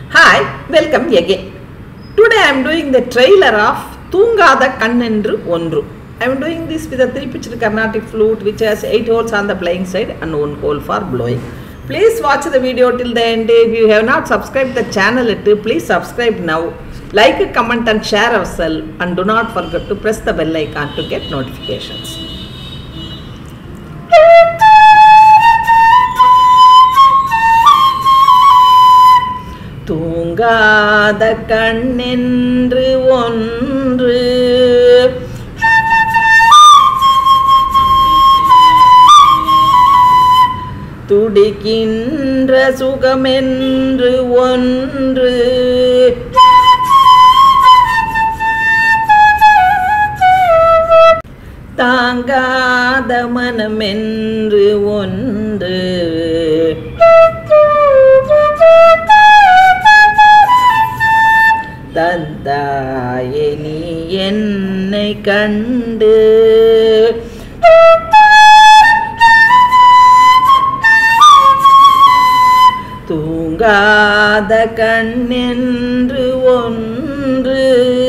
Hi, welcome again. Today I am doing the trailer of தூங்காத கண்ணென்று ஒன்று I am doing this with a three pitched Carnatic flute which has eight holes on the playing side and one hole for blowing. Please watch the video till the end. If you have not subscribed the channel yet, please subscribe now. Like, comment and share ourselves and do not forget to press the bell icon to get notifications. தூங்காத கண்ணென்று ஒன்று துடிக்கின்ற சுகமென்று ஒன்று தாங்காத மனமென்று ஒன்று தந்தாயே நீ என்னை கண்டு தூங்காத கண்ணென்று ஒன்று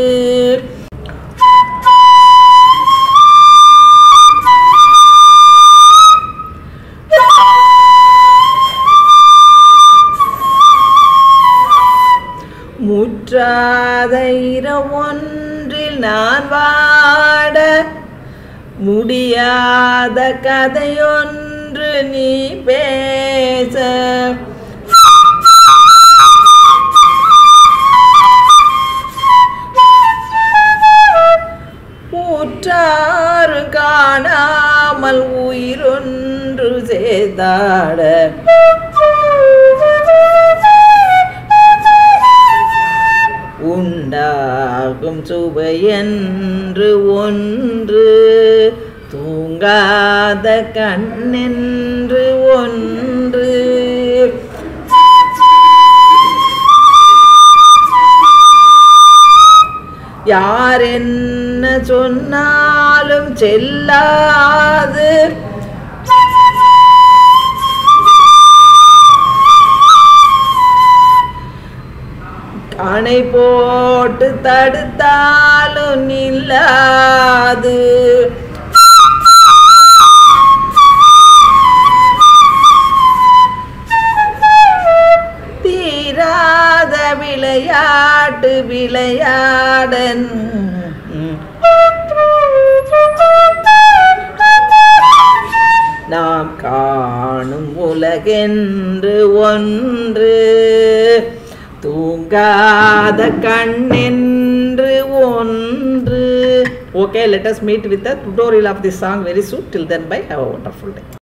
முற்றாத இரவொன்றில் நான் வாட முடியாத கதையொன்று நீ பேச ஊற்றாறு காணாமல் உயிரொன்று சேதாட உண்டாகும் சுவையென்று ஒன்று தூங்காத கண்ணென்று ஒன்று யார் என்ன சொன்னாலும் செல்லாது அணை போட்டு தடுத்தாலும் நில்லாது தீராத விளையாட்டு விளையாடன் நாம் காணும் உலகென்று ஒன்று தூங்காத கண்ணென்று ஒன்று okay let us meet with the tutorial of this song very soon till then bye have a wonderful day